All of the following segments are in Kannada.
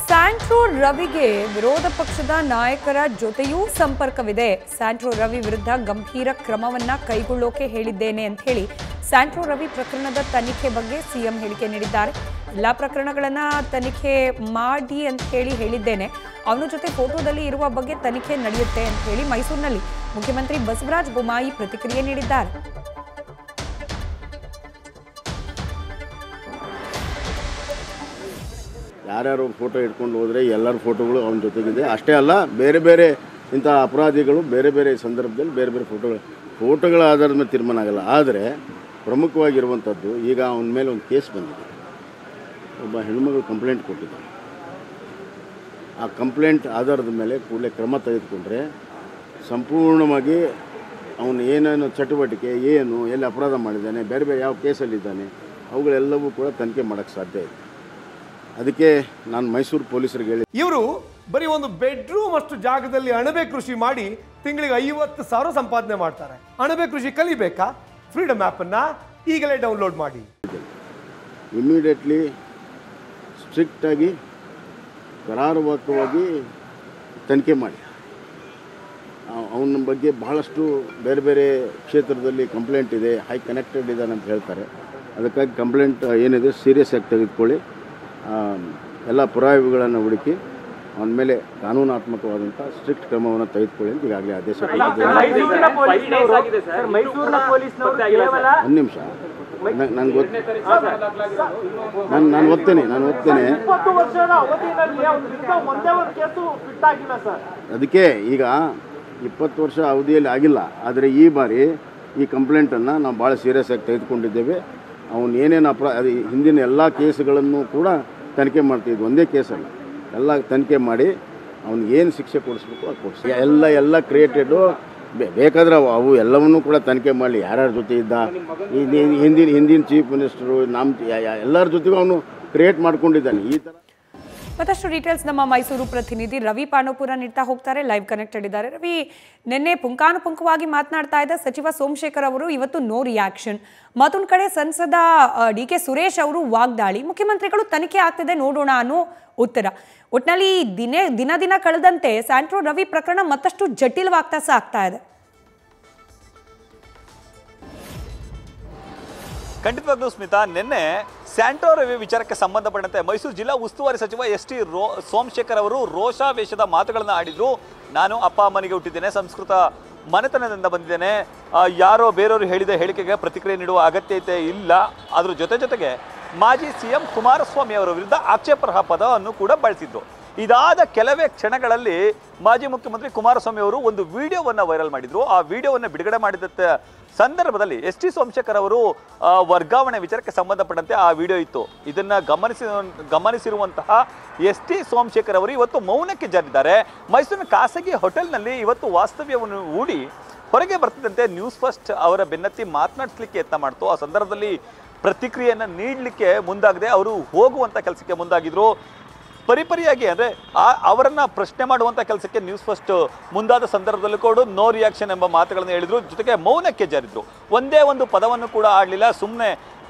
ಸ್ಯಾಂಟ್ರೋ ರವಿಗೆ ವಿರೋಧ ಪಕ್ಷದ ನಾಯಕರ ಜೊತೆಯೂ ಸಂಪರ್ಕವಿದೆ ಸ್ಯಾಂಟ್ರೋ ರವಿ ವಿರುದ್ಧ ಗಂಭೀರ ಕ್ರಮವನ್ನ ಕೈಗೊಳ್ಳೋಕೆ ಹೇಳಿದ್ದೇನೆ ಅಂತ ಹೇಳಿ ಸ್ಯಾಂಟ್ರೋ ರವಿ ಪ್ರಕರಣದ ತನಿಖೆ ಬಗ್ಗೆ ಸಿಎಂ ಹೇಳಿಕೆ ನೀಡಿದ್ದಾರೆ ಎಲ್ಲ ಪ್ರಕರಣಗಳನ್ನ ತನಿಖೆ ಮಾಡಿ ಅಂತ ಹೇಳಿ ಹೇಳಿದ್ದೇನೆ ಅವನ ಜೊತೆ ಫೋಟೋದಲ್ಲಿ ಇರುವ ಬಗ್ಗೆ ತನಿಖೆ ನಡೆಯುತ್ತೆ ಅಂತ ಹೇಳಿ ಮೈಸೂರಿನಲ್ಲಿ ಮುಖ್ಯಮಂತ್ರಿ ಬಸವರಾಜ ಬೊಮ್ಮಾಯಿ ಪ್ರತಿಕ್ರಿಯೆ ನೀಡಿದ್ದಾರೆ ಯಾರ್ಯಾರು ಫೋಟೋ ಇಟ್ಕೊಂಡು ಹೋದರೆ ಎಲ್ಲರ ಫೋಟೋಗಳು ಅವನ ಜೊತೆಗಿದೆ ಅಷ್ಟೇ ಅಲ್ಲ ಬೇರೆ ಬೇರೆ ಇಂಥ ಅಪರಾಧಿಗಳು ಬೇರೆ ಬೇರೆ ಸಂದರ್ಭದಲ್ಲಿ ಬೇರೆ ಬೇರೆ ಫೋಟೋಗಳು ಫೋಟೋಗಳ ಆಧಾರದ ಮೇಲೆ ತೀರ್ಮಾನ ಆಗಲ್ಲ ಆದರೆ ಪ್ರಮುಖವಾಗಿರುವಂಥದ್ದು ಈಗ ಅವನ ಮೇಲೆ ಒಂದು ಕೇಸ್ ಬಂದಿದೆ ಒಬ್ಬ ಹೆಣ್ಮಗಳು ಕಂಪ್ಲೇಂಟ್ ಕೊಟ್ಟಿದ್ದಾನೆ ಆ ಕಂಪ್ಲೇಂಟ್ ಆಧಾರದ ಮೇಲೆ ಕೂಡಲೇ ಕ್ರಮ ತೆಗೆದುಕೊಂಡ್ರೆ ಸಂಪೂರ್ಣವಾಗಿ ಅವನು ಏನೇನು ಚಟುವಟಿಕೆ ಏನು ಎಲ್ಲಿ ಅಪರಾಧ ಮಾಡಿದ್ದಾನೆ ಬೇರೆ ಬೇರೆ ಯಾವ ಕೇಸಲ್ಲಿದ್ದಾನೆ ಅವುಗಳೆಲ್ಲವೂ ಕೂಡ ತನಿಖೆ ಮಾಡೋಕ್ಕೆ ಸಾಧ್ಯ ಇದೆ ಅದಕ್ಕೆ ನಾನು ಮೈಸೂರು ಪೊಲೀಸರಿಗೆ ಹೇಳಿ ಇವರು ಬರೀ ಒಂದು ಬೆಡ್ರೂಮ್ ಅಷ್ಟು ಜಾಗದಲ್ಲಿ ಅಣಬೆ ಕೃಷಿ ಮಾಡಿ ತಿಂಗಳಿಗೆ ಐವತ್ತು ಸಾವಿರ ಸಂಪಾದನೆ ಮಾಡ್ತಾರೆ ಅಣಬೆ ಕೃಷಿ ಕಲಿಬೇಕಾ ಫ್ರೀಡಮ್ ಅನ್ನ ಈಗಲೇ ಡೌನ್ಲೋಡ್ ಮಾಡಿ ಇಮಿಡಿಯೇಟ್ಲಿ ಸ್ಟ್ರಿಕ್ಟಾಗಿ ಕರಾರುವಾಕವಾಗಿ ತನಿಖೆ ಮಾಡಿ ಅವನ ಬಗ್ಗೆ ಬಹಳಷ್ಟು ಬೇರೆ ಬೇರೆ ಕ್ಷೇತ್ರದಲ್ಲಿ ಕಂಪ್ಲೇಂಟ್ ಇದೆ ಹೈ ಕನೆಕ್ಟೆಡ್ ಇದ್ದಾನೆ ಅಂತ ಹೇಳ್ತಾರೆ ಅದಕ್ಕಾಗಿ ಕಂಪ್ಲೇಂಟ್ ಏನಿದೆ ಸೀರಿಯಸ್ ಆಗಿ ತೆಗೆದುಕೊಳ್ಳಿ ಆ, ಎಲ್ಲ ಪುರಾವೆಗಳನ್ನು ಹುಡುಕಿ ಅವನ ಮೇಲೆ ಕಾನೂನಾತ್ಮಕವಾದಂಥ ಸ್ಟ್ರಿಕ್ಟ್ ಕ್ರಮವನ್ನು ತೆಗೆದುಕೊಳ್ಳಿ ಅಂತ ಈಗಾಗಲೇ ಆದೇಶ ಕೊಟ್ಟಿದ್ದೇನೆ ಮೈಸೂರಿನ ಪೊಲೀಸ್ನವರು ಸರ್ ಮೈಸೂರಿನ ಪೊಲೀಸ್ನವರು ಕೇವಲ ಒಂದು ನಿಮಿಷ ನನಗೆ ಗೊತ್ತು ನಾನು ನಾನು ಓದ್ತೇನೆ ನಾನು ಓದ್ತೇನೆ ಇಪ್ಪತ್ತು ವರ್ಷದ ಅವಧಿಯಲ್ಲಿ ಅವ್ರ ವಿರುದ್ಧ ಒಂದೇ ಒಂದು ಕೇಸು ಫಿಟ್ ಆಗಿಲ್ಲ ಸರ್ ಅದಕ್ಕೆ ಈಗ ಇಪ್ಪತ್ತು ವರ್ಷ ಅವಧಿಯಲ್ಲಿ ಆಗಿಲ್ಲ ಆದರೆ ಈ ಬಾರಿ ಈ ಕಂಪ್ಲೇಂಟನ್ನು ನಾವು ಭಾಳ ಸೀರಿಯಸ್ ಆಗಿ ತೆಗೆದುಕೊಂಡಿದ್ದೇವೆ ಅವನು ಏನೇನು ಅಪರಾ ಅದು ಹಿಂದಿನ ಎಲ್ಲ ಕೇಸುಗಳನ್ನು ಕೂಡ ತನಿಖೆ ಮಾಡ್ತಿದ್ವಿ ಒಂದೇ ಕೇಸಲ್ಲ ಎಲ್ಲ ತನಿಖೆ ಮಾಡಿ ಅವ್ನಿಗೆ ಏನು ಶಿಕ್ಷೆ ಕೊಡಿಸ್ಬೇಕು ಅದು ಕೊಡಿಸಿ ಎಲ್ಲ ಎಲ್ಲ ಕ್ರಿಯೇಟೆಡು ಬೇಕಾದ್ರೆ ಅವು ಅವು ಎಲ್ಲವನ್ನೂ ಕೂಡ ತನಿಖೆ ಮಾಡಲಿ ಯಾರ್ಯಾರ ಜೊತೆ ಇದ್ದ ಈ ಈ- ಹಿಂದಿನ ಹಿಂದಿನ ಚೀಫ್ ಮಿನಿಸ್ಟರು ನಮ್ಮ ಯಾ- ಯಾ- ಎಲ್ಲರ ಜೊತೆಗೂ ಅವನು ಕ್ರಿಯೇಟ್ ಮಾಡ್ಕೊಂಡಿದ್ದಾನೆ ಈ ಥರ ಮತ್ತಷ್ಟು ಡೀಟೇಲ್ಸ್ ನಮ್ಮ ಮೈಸೂರು ಪ್ರತಿನಿಧಿ ರವಿ ಪಾಂಡವಪುರ ನೀಡ್ತಾ ಹೋಗ್ತಾರೆ ಲೈವ್ ಕನೆಕ್ಟೆಡ್ ಇದ್ದಾರೆ ರವಿ ನಿನ್ನೆ ಪುಂಖಾನುಪುಂಖವಾಗಿ ಮಾತನಾಡ್ತಾ ಇದ್ದ ಸಚಿವ ಸೋಮಶೇಖರ್ ಅವರು ಇವತ್ತು ನೋ ರಿಯಾಕ್ಷನ್ ಮತ್ತೊಂದು ಕಡೆ ಸಂಸದ ಡಿ ಕೆ ಸುರೇಶ್ ಅವರು ವಾಗ್ದಾಳಿ ಮುಖ್ಯಮಂತ್ರಿಗಳು ತನಿಖೆ ಆಗ್ತಿದೆ ನೋಡೋಣ ಅನ್ನೋ ಉತ್ತರ ಒಟ್ನಲ್ಲಿ ದಿನೇ ದಿನ ದಿನ ಕಳೆದಂತೆ ಸ್ಯಾಂಟ್ರೋ ರವಿ ಪ್ರಕರಣ ಮತ್ತಷ್ಟು ಜಟಿಲವಾಗ್ತಾ ಸಾಗ್ತಾ ಇದೆ ಖಂಡಿತವಾಗ್ಲೂ ಸ್ಮಿತಾ ನಿನ್ನೆ ಸ್ಯಾಂಟೋ ರವಿ ವಿಚಾರಕ್ಕೆ ಸಂಬಂಧಪಟ್ಟಂತೆ ಮೈಸೂರು ಜಿಲ್ಲಾ ಉಸ್ತುವಾರಿ ಸಚಿವ ಎಸ್ ಟಿ ರೋ ಸೋಮಶೇಖರ್ ಅವರು ರೋಷಾವೇಶದ ಮಾತುಗಳನ್ನು ಆಡಿದ್ರು ನಾನು ಅಪ್ಪ ಅಮ್ಮನಿಗೆ ಹುಟ್ಟಿದ್ದೇನೆ ಸಂಸ್ಕೃತ ಮನೆತನದಿಂದ ಬಂದಿದ್ದೇನೆ ಆ, ಯಾರೋ ಬೇರೆಯವರು ಹೇಳಿದ ಹೇಳಿಕೆಗೆ ಪ್ರತಿಕ್ರಿಯೆ ನೀಡುವ ಅಗತ್ಯತೆ ಇಲ್ಲ ಅದ್ರ ಜೊತೆ ಜೊತೆಗೆ ಮಾಜಿ ಸಿಎಂ ಕುಮಾರಸ್ವಾಮಿ ಅವರ ವಿರುದ್ಧ ಆಕ್ಷೇಪಾರ್ಹ ಪದವನ್ನು ಕೂಡ ಬಳಸಿದ್ರು ಇದಾದ ಕೆಲವೇ ಕ್ಷಣಗಳಲ್ಲಿ ಮಾಜಿ ಮುಖ್ಯಮಂತ್ರಿ ಕುಮಾರಸ್ವಾಮಿ ಅವರು ಒಂದು ವಿಡಿಯೋವನ್ನು ವೈರಲ್ ಮಾಡಿದ್ರು ಆ ವಿಡಿಯೋವನ್ನು ಬಿಡುಗಡೆ ಮಾಡಿದ ತ- ಸಂದರ್ಭದಲ್ಲಿ ಎಸ್ ಟಿ ಸೋಮಶೇಖರ್ ಅವರು ಆ, ವರ್ಗಾವಣೆ ವಿಚಾರಕ್ಕೆ ಸಂಬಂಧಪಟ್ಟಂತೆ ಆ ವಿಡಿಯೋ ಇತ್ತು ಇದನ್ನ ಗಮನಿಸಿ ಗಮನಿಸಿರುವಂತಹ ಎಸ್ ಟಿ ಸೋಮಶೇಖರ್ ಅವರು ಇವತ್ತು ಮೌನಕ್ಕೆ ಜಾರಿದ್ದಾರೆ ಮೈಸೂರಿನ ಖಾಸಗಿ ಹೋಟೆಲ್ನಲ್ಲಿ ಇವತ್ತು ವಾಸ್ತವ್ಯವನ್ನು ಹೂಡಿ ಹೊರಗೆ ಬರ್ತಿದ್ದಂತೆ ನ್ಯೂಸ್ ಫಸ್ಟ್ ಅವರ ಬೆನ್ನತ್ತಿ ಮಾತನಾಡಿಸ್ಲಿಕ್ಕೆ ಯತ್ನ ಮಾಡ್ತು ಆ ಸಂದರ್ಭದಲ್ಲಿ ಪ್ರತಿಕ್ರಿಯೆಯನ್ನು ನೀಡಲಿಕ್ಕೆ ಮುಂದಾಗದೆ ಅವರು ಹೋಗುವಂಥ ಕೆಲಸಕ್ಕೆ ಮುಂದಾಗಿದ್ರು ಪರಿಪರಿಯಾಗಿ ಅಂದರೆ ಆ ಅವರನ್ನ ಪ್ರಶ್ನೆ ಮಾಡುವಂಥ ಕೆಲಸಕ್ಕೆ ನ್ಯೂಸ್ ಫಸ್ಟ್ ಮುಂದಾದ ಸಂದರ್ಭದಲ್ಲೂ ಕೂಡ ನೋ ರಿಯಾಕ್ಷನ್ ಎಂಬ ಮಾತುಗಳನ್ನು ಹೇಳಿದ್ರು ಜೊತೆಗೆ ಮೌನಕ್ಕೆ ಜಾರಿದ್ರು ಒಂದೇ ಒಂದು ಪದವನ್ನು ಕೂಡ ಆಡಲಿಲ್ಲ ಸುಮ್ಮನೆ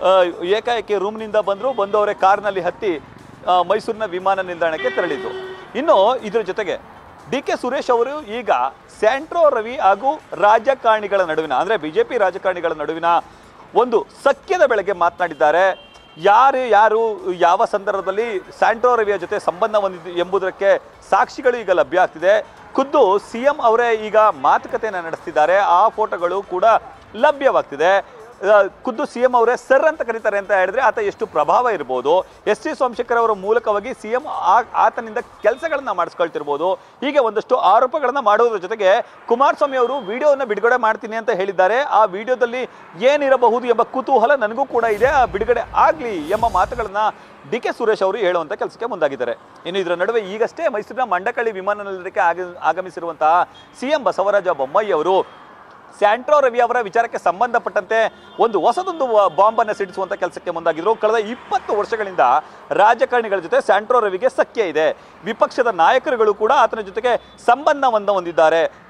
ಏಕಾಏಕಿ ರೂಮ್ನಿಂದ ಬಂದರು ಬಂದವರೇ ಕಾರ್ನಲ್ಲಿ ಹತ್ತಿ ಆ, ಮೈಸೂರಿನ ವಿಮಾನ ನಿಲ್ದಾಣಕ್ಕೆ ತೆರಳಿದ್ರು ಇನ್ನು ಇದ್ರ ಜೊತೆಗೆ ಡಿ ಕೆ ಸುರೇಶ್ ಅವರು ಈಗ ಸ್ಯಾಂಟ್ರೋ ರವಿ ಹಾಗೂ ರಾಜಕಾರಣಿಗಳ ನಡುವಿನ ಅಂದರೆ ಬಿ ಜೆ ಪಿ ರಾಜಕಾರಣಿಗಳ ನಡುವಿನ ಒಂದು ಸಖ್ಯದ ಬೆಳಗ್ಗೆ ಮಾತನಾಡಿದ್ದಾರೆ ಯಾರು ಯಾರು ಯಾವ ಸಂದರ್ಭದಲ್ಲಿ ಸ್ಯಾಂಟ್ರೋ ರವಿಯ ಜೊತೆ ಸಂಬಂಧ ಹೊಂದಿದ್ದು ಎಂಬುದಕ್ಕೆ ಸಾಕ್ಷಿಗಳು ಈಗ ಲಭ್ಯ ಆಗ್ತಿದೆ ಖುದ್ದು ಸಿ ಎಂ ಅವರೇ ಈಗ ಮಾತುಕತೆಯನ್ನು ನಡೆಸ್ತಿದ್ದಾರೆ ಆ ಫೋಟೋಗಳು ಕೂಡ ಲಭ್ಯವಾಗ್ತಿದೆ ಆ, ಖುದ್ದು ಸಿ ಎಂ ಅವರೇ ಸರ್ ಅಂತ ಕರೀತಾರೆ ಅಂತ ಹೇಳಿದ್ರೆ ಆತ ಎಷ್ಟು ಪ್ರಭಾವ ಇರ್ಬೋದು ಎಸ್ ಟಿ ಸೋಮಶೇಖರ್ ಅವರ ಮೂಲಕವಾಗಿ ಸಿ ಎಂ ಆತನಿಂದ ಕೆಲಸಗಳನ್ನ ಮಾಡಿಸ್ಕೊಳ್ತಿರ್ಬೋದು ಹೀಗೆ ಒಂದಷ್ಟು ಆರೋಪಗಳನ್ನ ಮಾಡೋದ್ರ ಜೊತೆಗೆ ಕುಮಾರಸ್ವಾಮಿ ಅವರು ವಿಡಿಯೋನ ಬಿಡುಗಡೆ ಮಾಡ್ತೀನಿ ಅಂತ ಹೇಳಿದ್ದಾರೆ ಆ ವಿಡಿಯೋದಲ್ಲಿ ಏನಿರಬಹುದು ಎಂಬ ಕುತೂಹಲ ನನಗೂ ಕೂಡ ಇದೆ ಆ ಬಿಡುಗಡೆ ಆಗಲಿ ಎಂಬ ಮಾತುಗಳನ್ನ ಡಿ ಕೆ ಸುರೇಶ್ ಅವರು ಹೇಳುವಂಥ ಕೆಲಸಕ್ಕೆ ಮುಂದಾಗಿದ್ದಾರೆ ಇನ್ನು ಇದರ ನಡುವೆ ಈಗಷ್ಟೇ ಮೈಸೂರಿನ ಮಂಡಕಳ್ಳಿ ವಿಮಾನ ನಿಲ್ದಾಣಕ್ಕೆ ಆಗ ಆಗಮಿಸಿರುವಂತಹ ಸಿ ಎಂ ಬಸವರಾಜ ಬೊಮ್ಮಾಯಿ ಅವರು ಸ್ಯಾಂಟ್ರೋ ರವಿ ಅವರ ವಿಚಾರಕ್ಕೆ ಸಂಬಂಧಪಟ್ಟಂತೆ ಒಂದು ಹೊಸದೊಂದು ಬಾಂಬನ್ನು ಸಿಡಿಸುವಂತ ಕೆಲಸಕ್ಕೆ ಮುಂದಾಗಿದ್ರು ಕಳೆದ ಇಪ್ಪತ್ತು ವರ್ಷಗಳಿಂದ ರಾಜಕಾರಣಿಗಳ ಜೊತೆ ಸ್ಯಾಂಟ್ರೋ ರವಿಗೆ ಸಖ್ಯ ಇದೆ ವಿಪಕ್ಷದ ನಾಯಕರುಗಳು ಕೂಡ ಆತನ ಜೊತೆಗೆ ಸಂಬಂಧವನ್ನು ಹೊಂದಿದ್ದಾರೆ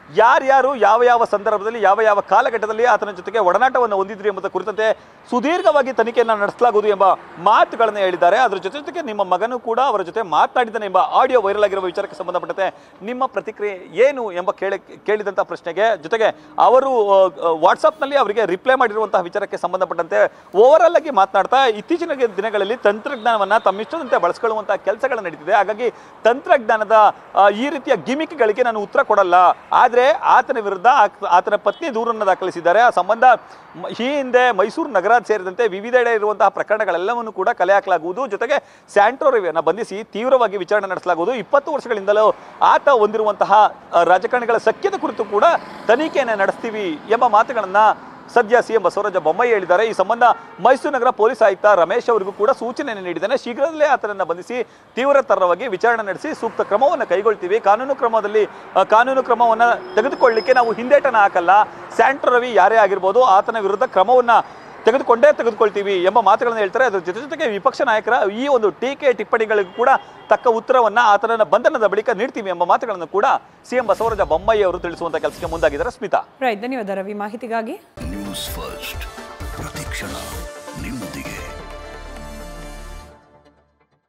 ಯಾರ್ಯಾರು ಯಾವ ಯಾವ ಸಂದರ್ಭದಲ್ಲಿ ಯಾವ ಯಾವ ಕಾಲಘಟ್ಟದಲ್ಲಿ ಆತನ ಜೊತೆಗೆ ಒಡನಾಟವನ್ನು ಹೊಂದಿದ್ರಿ ಎಂಬುದರ ಕುರಿತಂತೆ ಸುದೀರ್ಘವಾಗಿ ತನಿಖೆಯನ್ನು ನಡೆಸಲಾಗುವುದು ಎಂಬ ಮಾತುಗಳನ್ನು ಹೇಳಿದ್ದಾರೆ ಅದರ ಜೊತೆ ಜೊತೆಗೆ ನಿಮ್ಮ ಮಗನು ಕೂಡ ಅವರ ಜೊತೆ ಮಾತನಾಡಿದ್ದಾನೆ ಎಂಬ ಆಡಿಯೋ ವೈರಲ್ ಆಗಿರುವ ವಿಚಾರಕ್ಕೆ ಸಂಬಂಧಪಟ್ಟಂತೆ ನಿಮ್ಮ ಪ್ರತಿಕ್ರಿಯೆ ಏನು ಎಂಬ ಕೇಳಿ ಕೇಳಿದಂಥ ಪ್ರಶ್ನೆಗೆ ಜೊತೆಗೆ ಅವರು ವಾಟ್ಸಪ್ನಲ್ಲಿ ಅವರಿಗೆ ರಿಪ್ಲೈ ಮಾಡಿರುವಂತಹ ವಿಚಾರಕ್ಕೆ ಸಂಬಂಧಪಟ್ಟಂತೆ ಓವರಾಲ್ ಆಗಿ ಮಾತನಾಡ್ತಾ ಇತ್ತೀಚಿನ ದಿನಗಳಲ್ಲಿ ತಂತ್ರಜ್ಞಾನವನ್ನು ತಮ್ಮಿಷ್ಟದಂತೆ ಬಳಸ್ಕೊಳ್ಳುವಂತಹ ಕೆಲಸಗಳು ನಡೀತಿದೆ ಹಾಗಾಗಿ ತಂತ್ರಜ್ಞಾನದ ಆ, ಈ ರೀತಿಯ ಗಿಮಿಕ್ಗಳಿಗೆ ನಾನು ಉತ್ತರ ಕೊಡಲ್ಲ ಆದರೆ ಆತನ ವಿರುದ್ಧ ಆತ- ಆತನ ಪತ್ನಿ ದೂರನ್ನು ದಾಖಲಿಸಿದ್ದಾರೆ ಆ ಸಂಬಂಧ ಮ- ಈ ಹಿಂದೆ ಮೈಸೂರು ನಗರ ಸೇರಿದಂತೆ ವಿವಿಧೆಡೆ ಇರುವಂತಹ ಪ್ರಕರಣಗಳೆಲ್ಲವನ್ನು ಕೂಡ ಕಲೆ ಹಾಕಲಾಗುವುದು ಜೊತೆಗೆ ಸ್ಯಾಂಟ್ರೋ ರವಿಯನ್ನು ಬಂಧಿಸಿ ತೀವ್ರವಾಗಿ ವಿಚಾರಣೆ ನಡೆಸಲಾಗುವುದು ಇಪ್ಪತ್ತು ವರ್ಷಗಳಿಂದಲೂ ಆತ ಹೊಂದಿರುವಂತಹ ಆ, ರಾಜಕಾರಣಿಗಳ ಸಖ್ಯದ ಕುರಿತು ಕೂಡ ತನಿಖೆಯನ್ನು ನಡೆಸ್ತೀವಿ ಎಂಬ ಮಾತುಗಳನ್ನು ಸದ್ಯ ಸಿಎಂ ಬಸವರಾಜ ಬೊಮ್ಮಾಯಿ ಹೇಳಿದ್ದಾರೆ ಈ ಸಂಬಂಧ ಮೈಸೂರು ನಗರ ಪೊಲೀಸ್ ಆಯುಕ್ತ ರಮೇಶ್ ಅವರಿಗೂ ಕೂಡ ಸೂಚನೆಯನ್ನು ನೀಡಿದ್ದಾನೆ ಶೀಘ್ರದಲ್ಲೇ ಆತನನ್ನು ಬಂಧಿಸಿ ತೀವ್ರತರವಾಗಿ ವಿಚಾರಣೆ ನಡೆಸಿ ಸೂಕ್ತ ಕ್ರಮವನ್ನು ಕೈಗೊಳ್ತೀವಿ ಕಾನೂನು ಕ್ರಮದಲ್ಲಿ ಆ, ಕಾನೂನು ಕ್ರಮವನ್ನು ತೆಗೆದುಕೊಳ್ಳಿಕ್ಕೆ ನಾವು ಹಿಂದೇಟನ ಹಾಕಲ್ಲ ಸ್ಯಾಂಟ್ರೋ ರವಿ ಯಾರೇ ಆಗಿರ್ಬೋದು ಆತನ ವಿರುದ್ಧ ಕ್ರಮವನ್ನು ತೆಗೆದುಕೊಂಡೇ ತೆಗೆದುಕೊಳ್ತೀವಿ ಎಂಬ ಮಾತುಗಳನ್ನು ಹೇಳ್ತಾರೆ ಅದರ ಜೊತೆ ಜೊತೆಗೆ ವಿಪಕ್ಷ ನಾಯಕರ ಈ ಒಂದು ಟೀಕೆ ಟಿಪ್ಪಣಿಗಳಿಗೂ ಕೂಡ ತಕ್ಕ ಉತ್ತರವನ್ನ ಆತನ ಬಂಧನದ ಬಳಿಕ ನೀಡ್ತೀವಿ ಎಂಬ ಮಾತುಗಳನ್ನು ಕೂಡ ಸಿಎಂ ಬಸವರಾಜ ಬೊಮ್ಮಾಯಿ ಅವರು ತಿಳಿಸುವಂತ ಕೆಲಸಕ್ಕೆ ಮುಂದಾಗಿದ್ದಾರೆ ಸ್ಮಿತಾ ರೈಟ್ ಧನ್ಯವಾದ ರವಿ ಮಾಹಿತಿಗಾಗಿ ನ್ಯೂಸ್ ಫಸ್ಟ್ ಪ್ರತಿಕ್ಷಣ